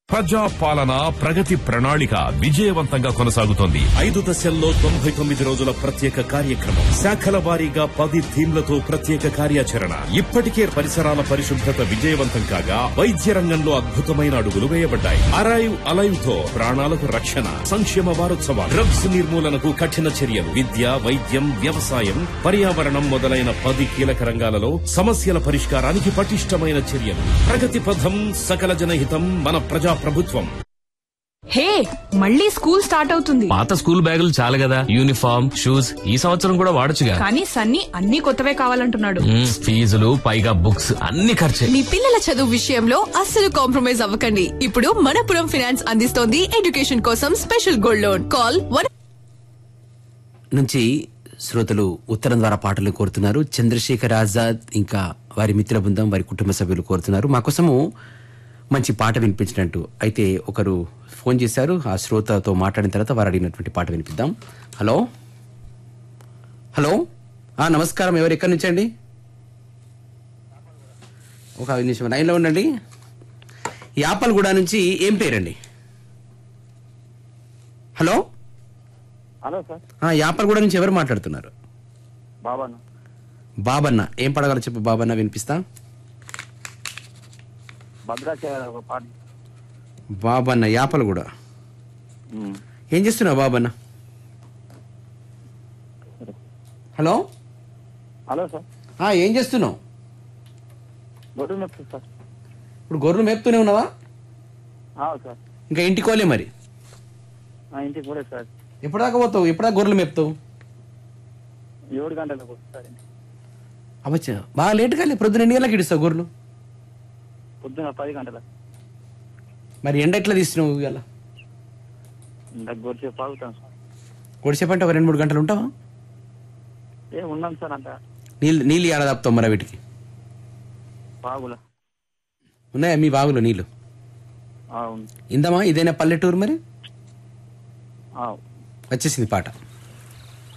ప్రజా పాలన ప్రగతి ప్రణాళిక విజయవంతంగా కొనసాగుతోంది ఐదు దశల్లో తొంభై తొమ్మిది రోజుల ప్రత్యేక కార్యక్రమం శాఖల వారీగా పది థీమ్లతో ప్రత్యేక కార్యాచరణ ఇప్పటికే పరిసరాల పరిశుభ్రత విజయవంతం కాగా వైద్య రంగంలో అద్భుతమైన అడుగులు వేయబడ్డాయి అరైవ్ అలైవ్ తో ప్రాణాలకు రక్షణ సంక్షేమ వారోత్సవాలు డ్రగ్స్ నిర్మూలనకు కఠిన చర్యలు విద్య వైద్యం వ్యవసాయం పర్యావరణం మొదలైన పది కీలక రంగాలలో సమస్యల పరిష్కారానికి పటిష్టమైన చర్యలు ప్రగతి పథం సకల జనహితం మన ప్రజా ప్రభుత్వం హే మళ్ళీ స్కూల్ స్టార్ట్ అవుతుంది పాత స్కూల్ బ్యాగులు చాలు కదా యూనిఫామ్ షూస్ ఈ సంవత్సరం కూడా వాడొచ్చుగా కానీ సన్నీ అన్ని కొత్తవే కావాలంటున్నాడు మ్మ్, ఫీజులు పైగా బుక్స్ అన్ని ఖర్చే మీ పిల్లల చదువు విషయంలో అస్సలు కాంప్రమైజ్ అవ్వకండి ఇప్పుడు మనపురం ఫినాన్స్ అందిస్తోంది ఎడ్యుకేషన్ కోసం special gold loan call one నుంచి శ్రోతలు ఉత్తరం ద్వారా పాటలు కోరుతున్నారు చంద్రశేఖర్ ఆజాద్ ఇంకా వారి మిత్ర బృందం వారి కుటుంబ సభ్యులు కోరుతున్నారు మా కోసము మంచి పాట వినిపించినట్టు అయితే ఒకరు ఫోన్ చేశారు ఆ శ్రోతతో మాట్లాడిన తర్వాత వారు అడిగినటువంటి పాట వినిపిద్దాం హలో హలో ఆ, నమస్కారం ఎవరు ఎక్కడి నుంచి అండి ఒక ఐదు నిమిషం లైన్లో ఉండండి యాపల్గూడ నుంచి ఏం పేరండి హలో హలో సార్ ఆ, యాపల్గూడ నుంచి ఎవరు మాట్లాడుతున్నారు బాబాను బాబన్న ఏం పడగల చెప్పు బాబన్న వినిపిస్తా భద్రాచల ఒక పాట బాబన్న యాపల్గూడ ఏం చేస్తున్నావు బాబన్న హలో హలో సార్ ఆ, ఏం చేస్తున్నావు గొడ్డు మెప్పు సార్ ఇప్పుడు గొర్రెలు మేపుతూనే ఉన్నావా అవును సార్ ఇంకా ఇంటికి పోలే మరి మా ఇంటికి కూడా సార్ ఎప్పటిదాకా పోతావు ఎప్పటిదాకా గొర్రెలు మేపుతావు ఏడు గంటలకు వస్తారు అవచ్చా బాగా లేట్ కాలే ప్రొద్దున ఎన్ని గంటలకు ఇడుస్తావు గొర్రెలు పొద్దున పది గంటలకు మరి ఎండ ఎట్లా తీస్తున్నావు ఇవాళ ఇందాక గొరిసే పాగుతాం సార్ కొడిసేపంటే ఒక రెండు మూడు గంటలు ఉంటావా ఏ ఉన్నాం సార్ అంత నీళ్ళు నీళ్ళు ఏడ తప్పుతావు మరి వీటికి పాగుల ఉన్నాయా మీ బాగులో నీళ్ళు అవును ఇందమా ఇదేనా పల్లెటూరు మరి ఆవు. వచ్చేసింది పాట